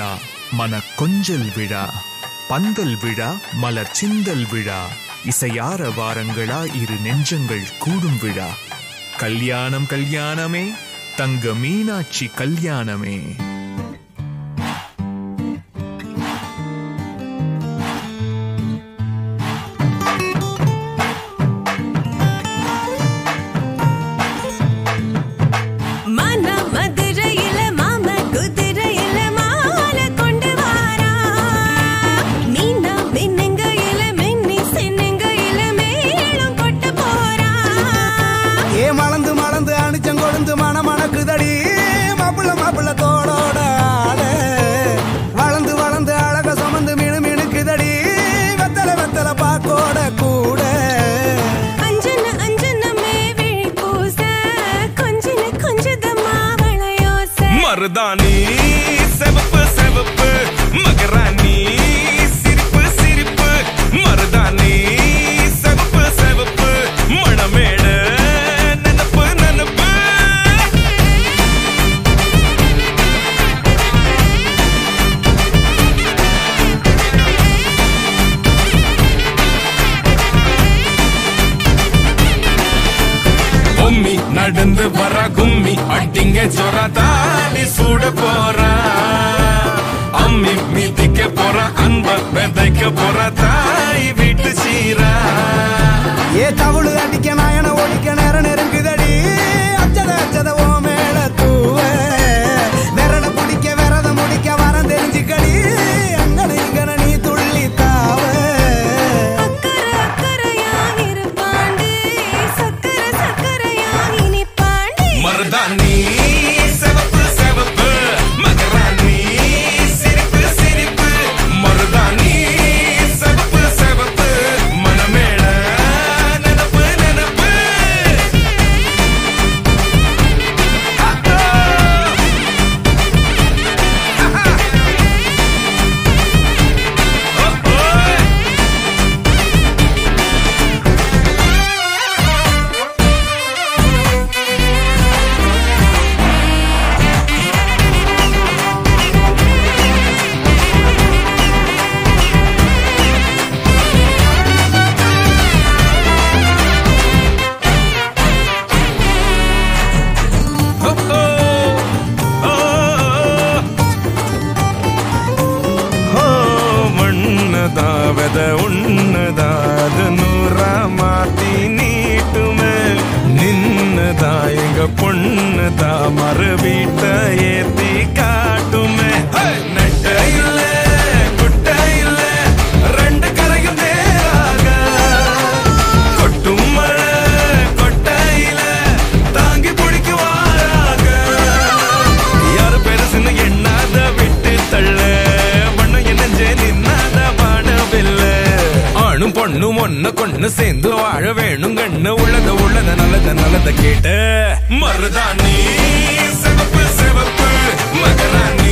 விழா மன கொஞ்சல் விழா பந்தல் விழா மலர் சிந்தல் விழா இசையார வாரங்களா இரு நெஞ்சங்கள் கூடும் விழா கல்யாணம் கல்யாணமே தங்க மீனாட்சி கல்யாணமே மன மதுரையில மாம குதிரையில மால கொண்டு வாரா மீனா மின்னுங்கையில மின்னி சின்னுங்கையில மேளம் கொட்ட போறா ஏ மலந்து மலந்து அணிச்சம் கொழுந்து மன மணக்குதடி மாப்பிள்ள மாப்பிள்ள தோளோட ஆட வளர்ந்து வளர்ந்து அழக சுமந்து மினு மினுக்குதடி வெத்தல வெத்தல பாக்கோட கூட அஞ்சன அஞ்சனமே விழி பூச கொஞ்சன கொஞ்சதமா வளையோச மருதாணி செவப்பு செவப்பு மகராணி சிரிப்பு சிரிப்பு மருதாணி செவப்பு செவப்பு மணமேடு நினப்பு நினப்பு பொம்மி நடந்து வர கும்மி அட்டிங்க ஜொர தாலி சூட போறா அம்மி மிதிக்க போற அன்ப விதைக்க போற தாய் வீட்டு சீரா ஏ தவுளு அடிக்க நாயன ஒடிக்க நேரம் நெருங்குதடி அச்சத அச்சத ஓ மேல தூவ விரல பிடிக்க விரத முடிக்க வரம் தெரிஞ்சுக்கடி அங்கன இங்கன நீ துள்ளி தாவ அக்கறை அக்கறையா இருப்பாண்டு சக்கர சக்கரையா இனிப்பாண்டு மருதாணி செவப்பு செவப்பு மகராணி சிரிப்பு சிரிப்பு மருதாணி செவப்பு செவப்பு மணமேட நினப்பு நினப்பு ಮಣ್ಣದಾವದ ಉಣ್ಣದಾದ ನೂರ ಮಾತಿ ನೀಟುಮೆ ನಿನ್ನದಾಯಗ பொண்ணுத மறு வீட்ட ஏத்தி காட்டுமே நெட்ட இல்ல குட்ட இல்ல ரெண்டு கரையும் நேராக கொட்டும் மழை கொட்டையில தாங்கி பிடிக்குவாராக யாரு பெருசுன்னு எண்ணாத விட்டு தள்ள பண்ண என்னஞ்சே நின்னாத வானவில்ல ஆணும் பொண்ணும் ஒண்ணு கொண்ணு சேர்ந்து வாழ வேணும் கண்ணு உள்ளத உள்ளத நல்லத நல்லத கேட்ட மருதாணி சிவப்பு சிவப்பு மகராணி